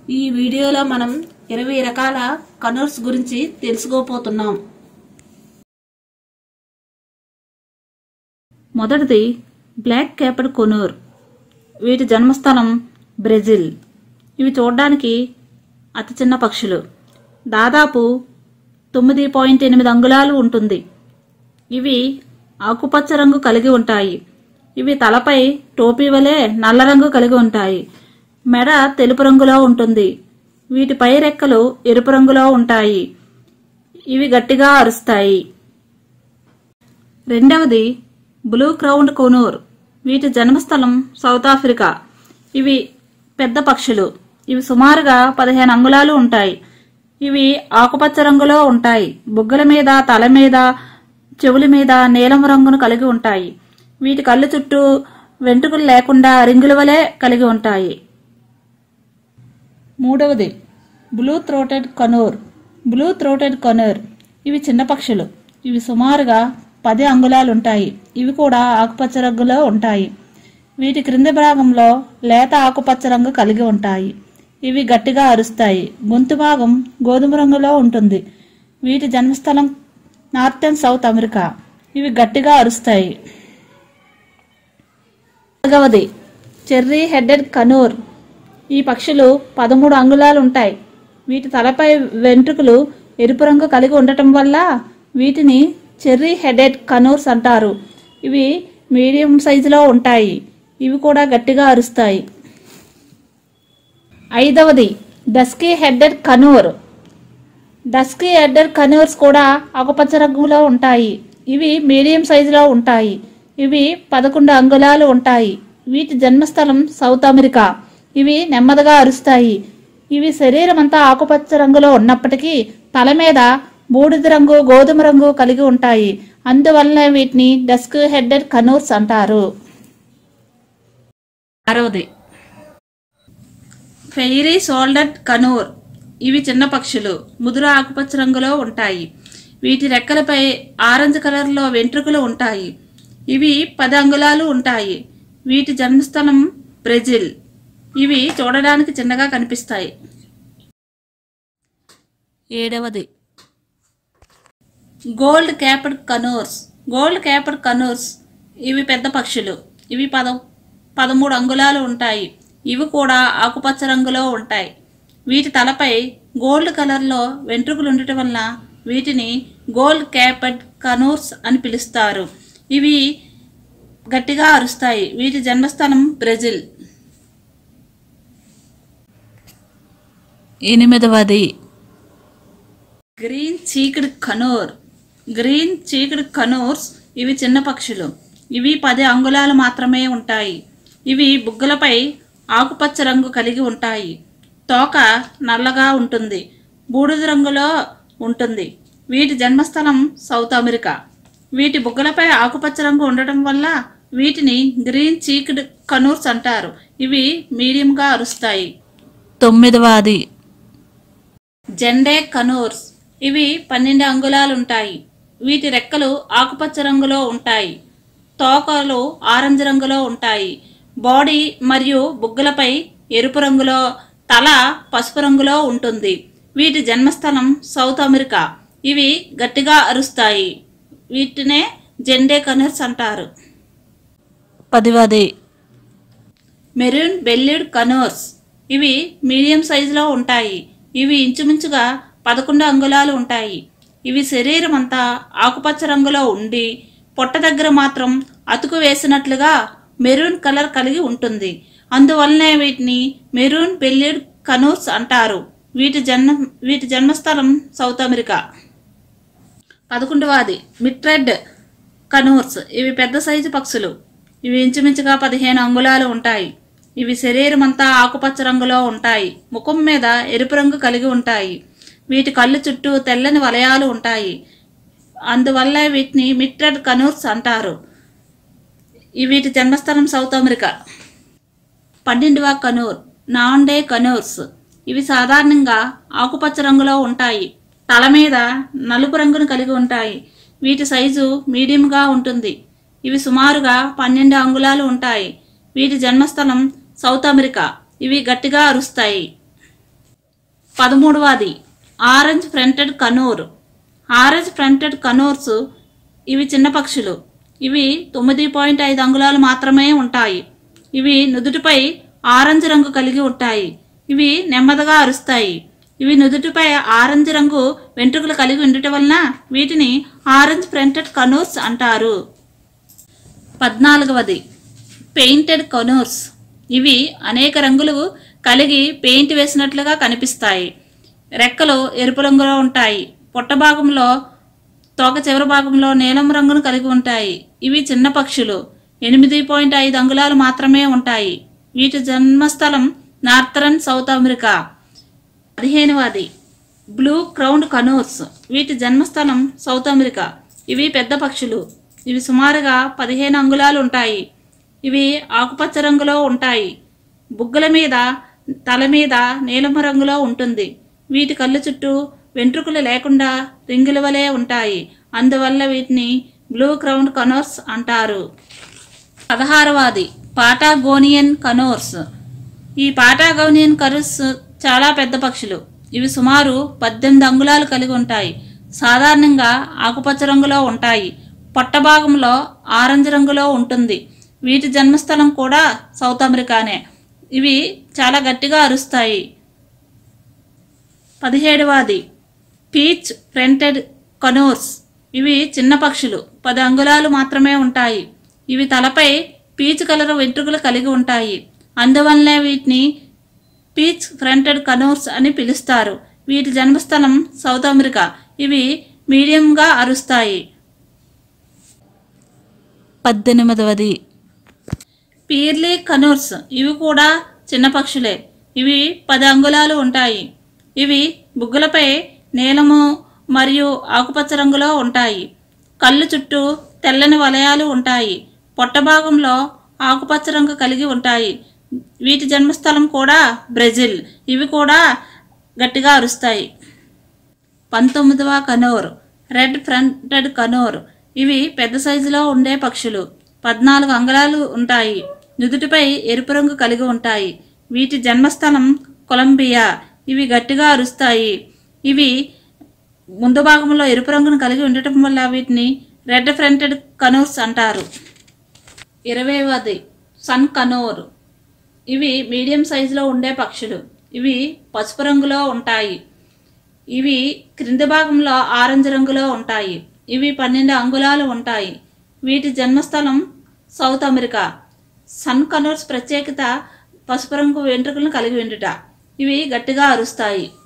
ఈ వీడియోలో మనం ఇరవై రకాల కనూర్స్ గురించి తెలుసుకోపోతున్నాం మొదటిది బ్లాక్ క్యాపెడ్ కొనూర్ వీటి జన్మస్థలం బ్రెజిల్ ఇవి చూడడానికి అతి చిన్న పక్షులు దాదాపు తొమ్మిది పాయింట్ ఎనిమిది అంగుళాలు ఉంటుంది ఇవి ఆకుపచ్చ రంగు కలిగి ఉంటాయి ఇవి తలపై టోపీ వలె నల్ల రంగు కలిగి ఉంటాయి మెడ తెలుపు రంగులో ఉంటుంది వీటిపై రెక్కలు ఎరుపు రంగులో ఉంటాయి ఇవి గట్టిగా అరుస్తాయి రెండవది బ్లూ క్రౌండ్ కొనూర్ వీటి జన్మస్థలం సౌత్ ఆఫ్రికా ఇవి పెద్ద పక్షులు ఇవి సుమారుగా పదిహేను అంగుళాలు ఉంటాయి ఇవి ఆకుపచ్చ రంగులో ఉంటాయి బుగ్గల మీద తల మీద చెవుల మీద నీలం రంగును కలిగి ఉంటాయి వీటి కళ్ళు చుట్టూ వెంట్రుకలు లేకుండా రింగుల వలె కలిగి ఉంటాయి మూడవది blue throated conure blue throated conure ఇవి చిన్న పక్షులు ఇవి సుమారుగా పది అంగుళాలు ఉంటాయి ఇవి కూడా ఆకుపచ్చ రంగులో ఉంటాయి వీటి క్రింది భాగంలో లేత ఆకుపచ్చ రంగు కలిగి ఉంటాయి ఇవి గట్టిగా అరుస్తాయి గొంతు భాగం గోధుమ రంగులో ఉంటుంది వీటి జన్మస్థలం నార్త్ అండ్ సౌత్ అమెరికా ఇవి గట్టిగా అరుస్తాయి నాలుగవది చెర్రీ హెడెడ్ కనూర్ ఈ పక్షులు పదమూడు అంగుళాలు ఉంటాయి వీటి తలపై వెంట్రుకలు ఎరుపు రంగు కలిగి ఉండటం వల్ల వీటిని చెర్రీ హెడెడ్ కనూర్స్ అంటారు ఇవి మీడియం సైజులో ఉంటాయి ఇవి కూడా గట్టిగా అరుస్తాయి ఐదవది dusky headed conure dusky headed conures కూడా ఆకుపచ్చ రంగులో ఉంటాయి ఇవి మీడియం సైజులో ఉంటాయి ఇవి పదకొండు అంగుళాలు ఉంటాయి వీటి జన్మస్థలం సౌత్ అమెరికా ఇవి నెమ్మదిగా అరుస్తాయి ఇవి శరీరం అంతా ఆకుపచ్చ రంగులో ఉన్నప్పటికీ తల మీద బూడిద రంగు గోధుమ రంగు కలిగి ఉంటాయి అందువల్ల వీటిని డస్క్ హెడెడ్ కనూర్స్ అంటారు ఆరవది ఫెయిరీ సోల్డర్డ్ కనూర్ ఇవి చిన్న పక్షులు ముదురు ఆకుపచ్చ రంగులో ఉంటాయి వీటి రెక్కలపై ఆరెంజ్ కలర్లో వెంట్రుకలు ఉంటాయి ఇవి పది అంగుళాలు ఉంటాయి వీటి జన్మస్థలం బ్రెజిల్ ఇవి చూడడానికి చిన్నగా కనిపిస్తాయి ఏడవది gold capped conures gold capped conures ఇవి పెద్ద పక్షులు ఇవి పద పదమూడు అంగుళాలు ఉంటాయి ఇవి కూడా ఆకుపచ్చ రంగులో ఉంటాయి వీటి తలపై గోల్డ్ కలర్లో వెంట్రుకలు ఉండటం వల్ల వీటిని గోల్డ్ క్యాపెడ్ కనూర్స్ అని పిలుస్తారు ఇవి గట్టిగా అరుస్తాయి వీటి జన్మస్థానం బ్రెజిల్ ఎనిమిదవది green cheeked conure green cheeked conures ఇవి చిన్న పక్షులు ఇవి పది అంగుళాలు మాత్రమే ఉంటాయి ఇవి బుగ్గలపై ఆకుపచ్చ రంగు కలిగి ఉంటాయి తోక నల్లగా ఉంటుంది బూడిద రంగులో ఉంటుంది వీటి జన్మస్థలం సౌత్ అమెరికా వీటి బుగ్గలపై ఆకుపచ్చ రంగు ఉండటం వల్ల వీటిని గ్రీన్ చీక్డ్ కనూర్స్ అంటారు ఇవి మీడియంగా అరుస్తాయి తొమ్మిదవది జెండే కనూర్స్ ఇవి పన్నెండు అంగుళాలు ఉంటాయి వీటి రెక్కలు ఆకుపచ్చ రంగులో ఉంటాయి తోకలు ఆరెంజ్ రంగులో ఉంటాయి బాడీ మరియు బుగ్గలపై ఎరుపు రంగులో తల పసుపు రంగులో ఉంటుంది వీటి జన్మస్థలం సౌత్ అమెరికా ఇవి గట్టిగా అరుస్తాయి వీటినే జెండే కనర్స్ అంటారు పదివది మెరూన్ బెల్లిడ్ కనోర్స్ ఇవి మీడియం సైజులో ఉంటాయి ఇవి ఇంచుమించుగా పదకొండు అంగుళాలు ఉంటాయి ఇవి శరీరం అంతా ఆకుపచ్చ రంగులో ఉండి పొట్ట దగ్గర మాత్రం అతుకు వేసినట్లుగా మెరూన్ కలర్ కలిగి ఉంటుంది అందువల్లనే వీటిని మెరూన్ బెల్లిడ్ కనూర్స్ అంటారు వీటి జన్మ వీటి జన్మస్థలం సౌత్ అమెరికా పదకొండవది మిట్రెడ్ కనూర్స్ ఇవి పెద్ద సైజు పక్షులు ఇవి ఇంచుమించుగా పదిహేను అంగుళాలు ఉంటాయి ఇవి శరీరం అంతా ఆకుపచ్చ రంగులో ఉంటాయి ముఖం మీద ఎరుపు రంగు కలిగి ఉంటాయి వీటి కళ్ళు చుట్టూ తెల్లని వలయాలు ఉంటాయి అందువల్ల వీటిని మిట్రెడ్ కనూర్స్ అంటారు ఈ వీటి జన్మస్థలం సౌత్ అమెరికా పన్నెండవ కనూర్ నాండే కనూర్స్ ఇవి సాధారణంగా ఆకుపచ్చ రంగులో ఉంటాయి తల మీద నలుపు రంగును కలిగి ఉంటాయి వీటి సైజు మీడియంగా ఉంటుంది ఇవి సుమారుగా పన్నెండు అంగుళాలు ఉంటాయి వీటి జన్మస్థలం సౌత్ అమెరికా ఇవి గట్టిగా అరుస్తాయి పదమూడవది orange fronted conure orange fronted conures ఇవి చిన్న పక్షులు ఇవి తొమ్మిది పాయింట్ ఐదు అంగుళాలు మాత్రమే ఉంటాయి ఇవి నుదుటిపై ఆరెంజ్ రంగు కలిగి ఉంటాయి ఇవి నెమ్మదిగా అరుస్తాయి ఇవి నుదుటిపై ఆరెంజ్ రంగు వెంట్రుకలు కలిగి ఉండటం వలన వీటిని ఆరెంజ్ ఫ్రంటెడ్ కనూర్స్ అంటారు పద్నాలుగవది పెయింటెడ్ కనూర్స్ ఇవి అనేక రంగులు కలిగి పెయింట్ వేసినట్లుగా కనిపిస్తాయి రెక్కలు ఎరుపు రంగులో ఉంటాయి పొట్ట భాగంలో తోక చివరి భాగంలో నీలం రంగును కలిగి ఉంటాయి ఇవి చిన్న పక్షులు ఎనిమిది పాయింట్ ఐదు అంగుళాలు మాత్రమే ఉంటాయి వీటి జన్మస్థలం నార్థరన్ సౌత్ అమెరికా పదిహేనవది బ్లూ క్రౌండ్ కనూర్స్ వీటి జన్మస్థలం సౌత్ అమెరికా ఇవి పెద్ద పక్షులు ఇవి సుమారుగా పదిహేను అంగుళాలు ఉంటాయి ఇవి ఆకుపచ్చ రంగులో ఉంటాయి బుగ్గల మీద తల మీద నీలమ రంగులో ఉంటుంది వీటి కళ్ళు చుట్టూ వెంట్రుకలు లేకుండా రింగుల వలె ఉంటాయి అందువల్ల వీటిని బ్లూ క్రౌండ్ కనోర్స్ అంటారు పదహారవాది పాటాగోనియన్ కనోర్స్ ఈ పాటాగోనియన్ కనోర్స్ చాలా పెద్ద పక్షులు ఇవి సుమారు పద్దెనిమిది అంగుళాలు కలిగి ఉంటాయి సాధారణంగా ఆకుపచ్చ రంగులో ఉంటాయి పొట్ట భాగంలో ఆరెంజ్ రంగులో ఉంటుంది వీటి జన్మస్థలం కూడా సౌత్ అమెరికానే ఇవి చాలా గట్టిగా అరుస్తాయి పదిహేడవది పీచ్ ఫ్రంటెడ్ కనోర్స్ ఇవి చిన్న పక్షులు పది అంగుళాలు మాత్రమే ఉంటాయి ఇవి తలపై పీచ్ కలర్ వెంట్రుకలు కలిగి ఉంటాయి అందువల్లనే వీటిని పీచ్ ఫ్రంటెడ్ కనోర్స్ అని పిలుస్తారు వీటి జన్మస్థలం సౌత్ అమెరికా ఇవి మీడియంగా అరుస్తాయి పద్దెనిమిదవది పీర్లీ కనూర్స్ ఇవి కూడా చిన్న పక్షులే ఇవి పది అంగుళాలు ఉంటాయి ఇవి బుగ్గలపై నీలము మరియు ఆకుపచ్చ రంగులో ఉంటాయి కళ్ళు చుట్టూ తెల్లని వలయాలు ఉంటాయి పొట్ట భాగంలో ఆకుపచ్చ రంగు కలిగి ఉంటాయి వీటి జన్మస్థలం కూడా బ్రెజిల్ ఇవి కూడా గట్టిగా అరుస్తాయి పంతొమ్మిదవ కనోర్ రెడ్ ఫ్రంటెడ్ కనోర్ ఇవి పెద్ద సైజులో ఉండే పక్షులు పద్నాలుగు అంగుళాలు ఉంటాయి నుదుటిపై ఎరుపు రంగు కలిగి ఉంటాయి వీటి జన్మస్థలం కొలంబియా ఇవి గట్టిగా అరుస్తాయి ఇవి ముందు భాగంలో ఎరుపు రంగును కలిగి ఉండటం వల్ల వీటిని రెడ్ ఫ్రంటెడ్ కనోర్స్ అంటారు ఇరవైవది సన్ కనోర్ ఇవి మీడియం సైజులో ఉండే పక్షులు ఇవి పసుపు రంగులో ఉంటాయి ఇవి క్రింది భాగంలో ఆరెంజ్ రంగులో ఉంటాయి ఇవి పన్నెండు అంగుళాలు ఉంటాయి వీటి జన్మస్థలం సౌత్ అమెరికా సన్ కనోర్స్ ప్రత్యేకత పసుపు రంగు వెంట్రుకలను కలిగి ఉండుట ఇవి గట్టిగా అరుస్తాయి